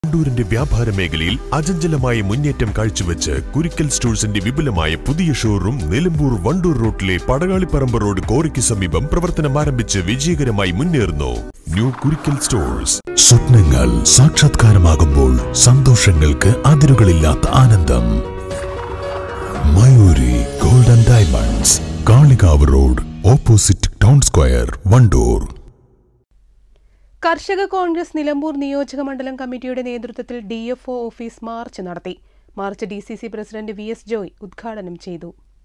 വണ്ടൂരിന്റെ വ്യാപാര മേഖലയിൽ അചഞ്ചലമായ മുന്നേറ്റം കാഴ്ചവെച്ച് കുരിക്കൽ സ്റ്റോഴ്സിന്റെ വിപുലമായ പുതിയ ഷോറൂം നിലമ്പൂർ വണ്ടൂർ റോട്ടിലെ പടകാളിപ്പറമ്പ് റോഡ് കോറിക്ക് സമീപം പ്രവർത്തനം ആരംഭിച്ച് വിജയകരമായി മുന്നേറുന്നു ന്യൂ കുരിക്കൽ സ്റ്റോഴ്സ് സ്വപ്നങ്ങൾ സാക്ഷാത്കാരമാകുമ്പോൾ സന്തോഷങ്ങൾക്ക് അതിരുകളില്ലാത്ത ആനന്ദം Mayuri golden diamonds Kalikavu road opposite town square Wandoor കർഷക കോൺഗ്രസ് നിലമ്പൂർ നിയോജക മണ്ഡലം കമ്മിറ്റിയുടെ നേതൃത്വത്തിൽ D F O office march നടത്തി march D C C president V S Joy ഉദ്ഘാടനം ചെയ്തു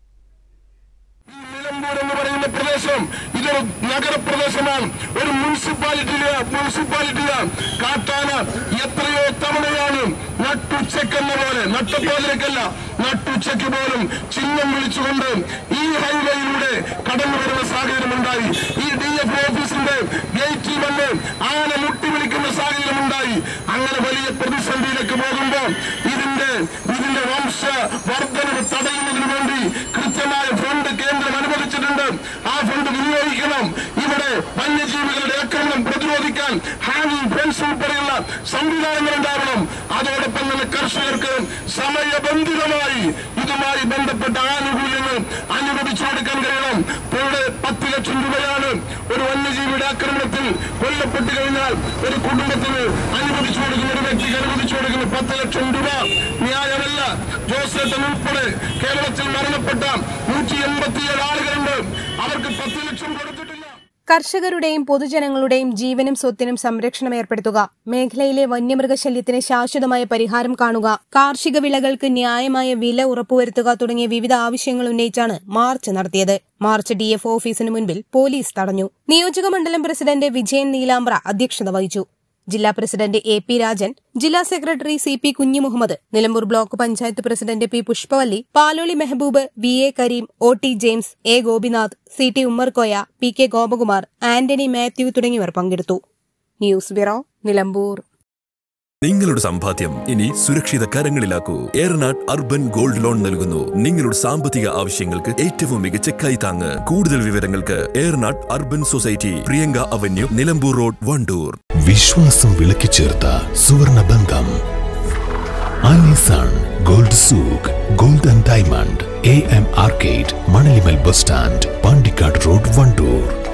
നിലമ്പൂർ എന്ന് പറയുന്ന പ്രദേശം ഇതൊരു നഗരപ്രദേശമാണ് ഒരു മുനിസിപ്പാലിറ്റിയിലെ മുനിസിപ്പാലിറ്റിയാണ് കാട്ടാന എത്രയോ തവണയാണ് നട്ടുച്ചക്കെന്ന പോലെ നട്ടപ്പാതിരക്കല്ല നട്ടുച്ചയ്ക്ക് പോലും ചിഹ്നം വിളിച്ചുകൊണ്ട് ഈ ഹൈവേയിലൂടെ കടന്നു വരുന്ന സാഹചര്യമുണ്ടായി ഈ ഡി എഫ് ഓഫീസിന്റെ ഗേറ്റിൽ വന്ന് ആന മുട്ടി വിളിക്കുന്ന സാഹചര്യമുണ്ടായി അങ്ങനെ വലിയ പ്രതിസന്ധിയിലേക്ക് പോകുമ്പോൾ ഇതിന്റെ ഇതിന്റെ വംശ വർധനവ് തടയുന്നതിന് വേണ്ടി കൃത്യമായ ഫണ്ട് കേന്ദ്രം അനുവദിച്ചിട്ടുണ്ട് ആ ഫണ്ട് വിനിയോഗിക്കണം ഇവിടെ വന്യജീവികളുടെ ആക്രമണം പ്രതിരോധിക്കാൻ ഹാങ്ങിങ് ഫെൻസ് ഉൾപ്പെടെയുള്ള സംവിധാനങ്ങൾ ഉണ്ടാവണം അതോടൊപ്പം തന്നെ കർഷകർക്ക് സമയബന്ധിതമായി ഇതുമായി ബന്ധപ്പെട്ട ആനുകൂല്യങ്ങൾ അനുവദിച്ചു കൊടുക്കാൻ കഴിയണം ഇവിടെ പത്ത് ലക്ഷം രൂപയാണ് ഒരു വന്യജീവിയുടെ ആക്രമണത്തിൽ കൊല്ലപ്പെട്ടു കഴിഞ്ഞാൽ ഒരു കുടുംബത്തിന് അനുവദിച്ചു കൊടുക്കുന്ന ഒരു വ്യക്തിക്ക് അനുവദിച്ചു കൊടുക്കുന്ന പത്ത് ലക്ഷം രൂപ ന്യായമല്ല ജോസേട്ടൻ ഉൾപ്പെടെ കേരളത്തിൽ മരണപ്പെട്ട നൂറ്റി എൺപത്തിയേഴ് ആളുകളുണ്ട് അവർക്ക് പത്ത് ലക്ഷം കൊടുത്തിട്ടില്ല കർഷകരുടെയും പൊതുജനങ്ങളുടെയും ജീവനും സ്വത്തിനും സംരക്ഷണം ഏർപ്പെടുത്തുക മേഖലയിലെ വന്യമൃഗശല്യത്തിന് ശാശ്വതമായ പരിഹാരം കാണുക കാർഷിക വിളകൾക്ക് ന്യായമായ വില ഉറപ്പുവരുത്തുക തുടങ്ങിയ വിവിധ ആവശ്യങ്ങൾ ഉന്നയിച്ചാണ് മാർച്ച് നടത്തിയത് മാർച്ച് ഡി എഫ് ഓഫീസിന് മുൻപിൽ പോലീസ് തടഞ്ഞു നിയോജക മണ്ഡലം പ്രസിഡന്റ് വിജയൻ നീലാമ്പ്ര അധ്യക്ഷത വഹിച്ചു ജില്ലാ പ്രസിഡന്റ് എ പി രാജൻ ജില്ലാ secretary C P Kunhimuhammed Nilambur block panchayat president P Pushpavalli Paloli Mehboob V A Kareem O T James A Gopinath C T Ummerkoya P K Gopakumar Antony Mathew തുടങ്ങിയവർ പങ്കെടുത്തു ന്യൂസ് ബ്യൂറോ നിലമ്പൂർ നിങ്ങളുടെ സമ്പാദ്യം ഇനി സുരക്ഷിത കരങ്ങളിലാക്കൂ ഏറനാട് അർബൻ ഗോൾഡ് ലോൺ നൽകുന്നു നിങ്ങളുടെ സാമ്പത്തിക ആവശ്യങ്ങൾക്ക് ഏറ്റവും മികച്ച കൈത്താങ്ങ് കൂടുതൽ വിവരങ്ങൾക്ക് Eranad urban society Priyanka avenue Nilambur road Wandoor വിശ്വാസം വിളക്കിച്ചേർത്ത സുവർണ ബന്ധം Alison gold souk gold and diamond A M arcade Manalimal bus stand Pandikkad road Wandoor